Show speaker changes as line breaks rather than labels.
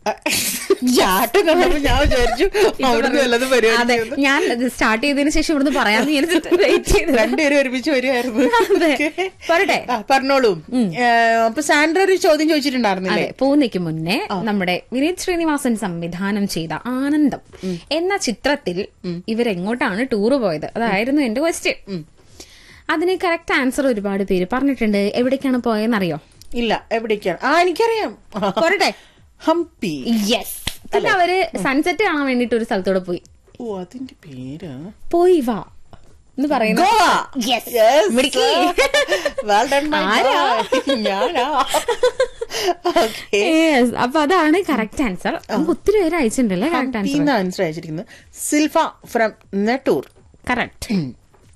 ചാട്ടം കണ്ടപ്പോ ഞാൻ വിചാരിച്ചു അവിടുന്ന് വല്ലതും
അതെ
പരിപാടി
ഞാൻ സ്റ്റാർട്ട് ചെയ്തതിനു ശേഷം ഇവിടുന്ന് പറയാന്ന് വിചാരിച്ചിട്ട് വെയിറ്റ് ചെയ്ത്
രണ്ടുപേരും ഒരുമിച്ച് വരുമായിരുന്നു
അതെ. പറയട്ടെ?
ആ, പറഞ്ഞോളൂ ഏ, അപ്പൊ സാൻഡ്ര ഒരു ചോദ്യം ചോദിച്ചിട്ടുണ്ടായിരുന്നില്ലേ
അതെ പോകുന്നേക്ക് മുന്നേ നമ്മുടെ വിനീത് ശ്രീനിവാസൻ സംവിധാനം ചെയ്ത ആനന്ദം എന്ന ചിത്രത്തിൽ ഇവരെങ്ങോട്ടാണ് ടൂറ് പോയത് അതായിരുന്നു എന്റെ ക്വസ്റ്റ്യൻ അതിന് കറക്റ്റ് ആൻസർ ഒരുപാട് പേര് പറഞ്ഞിട്ടുണ്ട് എവിടേക്കാണ് പോയെന്നറിയോ
ഇല്ല എവിടേക്കാണ് ആ എനിക്കറിയാം
പോരട്ടെ
ഹംപി
യെസ് പിന്നെ അവര് സൺസെറ്റ് കാണാൻ വേണ്ടിട്ട് ഒരു സ്ഥലത്തോടെ പോയി
ഓ അതിന്റെ പേര്
പോയി വാ എന്ന് പറയുന്നു
ഗോവ
Yes.
Yes.
മിടുക്കി.
Well done, my
ആരാ?
boy. ഞാനാ ഓക്കെ
Yes, അപ്പൊ അതാണ് കറക്റ്റ് ആൻസർ നമുക്ക് ഒത്തിരി പേര് അയച്ചിട്ടുണ്ടല്ലേ കറക്റ്റ് ആൻസർ
ആൻസർ അയച്ചിരിക്കുന്നത് സിൽഫ ഫ്രം നെട്ടൂർ
കറക്റ്റ്